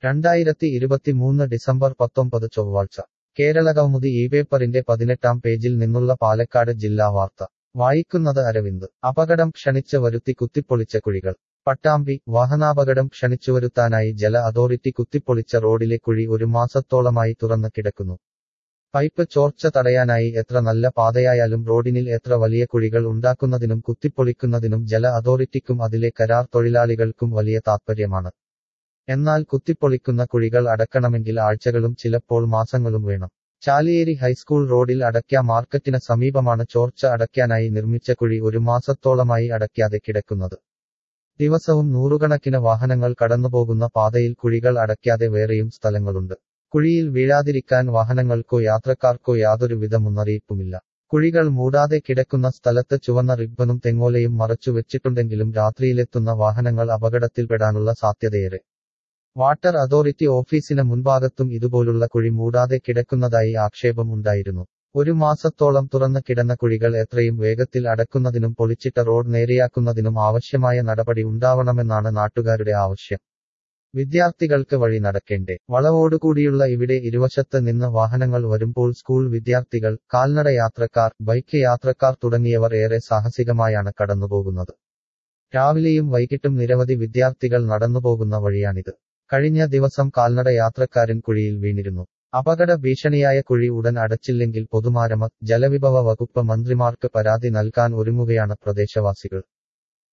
രണ്ടായിരത്തി ഇരുപത്തിമൂന്ന് ഡിസംബർ പത്തൊമ്പത് ചൊവ്വാഴ്ച കേരളകൗമുദി ഈ പേപ്പറിന്റെ പതിനെട്ടാം പേജിൽ നിന്നുള്ള പാലക്കാട് ജില്ലാ വാർത്ത വായിക്കുന്നത് അരവിന്ദ് അപകടം ക്ഷണിച്ച് വരുത്തി കുത്തിപ്പൊളിച്ച കുഴികൾ പട്ടാമ്പി വാഹനാപകടം ക്ഷണിച്ചുവരുത്താനായി ജല അതോറിറ്റി കുത്തിപ്പൊളിച്ച റോഡിലെ കുഴി ഒരു മാസത്തോളമായി തുറന്നു കിടക്കുന്നു പൈപ്പ് ചോർച്ച തടയാനായി എത്ര നല്ല പാതയായാലും റോഡിനിൽ എത്ര വലിയ കുഴികൾ ഉണ്ടാക്കുന്നതിനും കുത്തിപ്പൊളിക്കുന്നതിനും ജല അതോറിറ്റിക്കും അതിലെ കരാർ തൊഴിലാളികൾക്കും വലിയ താത്പര്യമാണ് എന്നാൽ കുത്തിപ്പൊളിക്കുന്ന കുഴികൾ അടക്കണമെങ്കിൽ ആഴ്ചകളും ചിലപ്പോൾ മാസങ്ങളും വേണം ചാലിയേരി ഹൈസ്കൂൾ റോഡിൽ അടയ്ക്ക മാർക്കറ്റിന് സമീപമാണ് ചോർച്ച അടയ്ക്കാനായി നിർമ്മിച്ച കുഴി ഒരു മാസത്തോളമായി അടയ്ക്കാതെ കിടക്കുന്നത് ദിവസവും നൂറുകണക്കിന് വാഹനങ്ങൾ കടന്നുപോകുന്ന പാതയിൽ കുഴികൾ അടയ്ക്കാതെ വേറെയും സ്ഥലങ്ങളുണ്ട് കുഴിയിൽ വീഴാതിരിക്കാൻ വാഹനങ്ങൾക്കോ യാത്രക്കാർക്കോ യാതൊരുവിധ മുന്നറിയിപ്പുമില്ല കുഴികൾ മൂടാതെ കിടക്കുന്ന സ്ഥലത്ത് ചുവന്ന റിബ്ബനും തെങ്ങോലയും മറച്ചു വെച്ചിട്ടുണ്ടെങ്കിലും രാത്രിയിലെത്തുന്ന വാഹനങ്ങൾ അപകടത്തിൽപ്പെടാനുള്ള സാധ്യതയേറെ വാട്ടർ അതോറിറ്റി ഓഫീസിന് മുൻഭാഗത്തും ഇതുപോലുള്ള കുഴി മൂടാതെ കിടക്കുന്നതായി ആക്ഷേപം ഉണ്ടായിരുന്നു ഒരു മാസത്തോളം തുറന്നു കിടന്ന കുഴികൾ എത്രയും വേഗത്തിൽ അടക്കുന്നതിനും പൊളിച്ചിട്ട റോഡ് നേരെയാക്കുന്നതിനും ആവശ്യമായ നടപടി ഉണ്ടാവണമെന്നാണ് നാട്ടുകാരുടെ ആവശ്യം വിദ്യാർത്ഥികൾക്ക് വഴി നടക്കേണ്ടേ വളവോടുകൂടിയുള്ള ഇവിടെ ഇരുവശത്ത് നിന്ന് വാഹനങ്ങൾ വരുമ്പോൾ സ്കൂൾ വിദ്യാർത്ഥികൾ കാൽനട യാത്രക്കാർ ബൈക്ക് യാത്രക്കാർ തുടങ്ങിയവർ ഏറെ സാഹസികമായാണ് കടന്നുപോകുന്നത് രാവിലെയും വൈകിട്ടും നിരവധി വിദ്യാർത്ഥികൾ നടന്നുപോകുന്ന വഴിയാണിത് കഴിഞ്ഞ ദിവസം കാൽനട യാത്രക്കാരൻ കുഴിയിൽ വീണിരുന്നു അപകട ഭീഷണിയായ കുഴി ഉടൻ അടച്ചില്ലെങ്കിൽ പൊതുമാരമ ജലവിഭവ വകുപ്പ് മന്ത്രിമാർക്ക് പരാതി നൽകാൻ ഒരുങ്ങുകയാണ് പ്രദേശവാസികൾ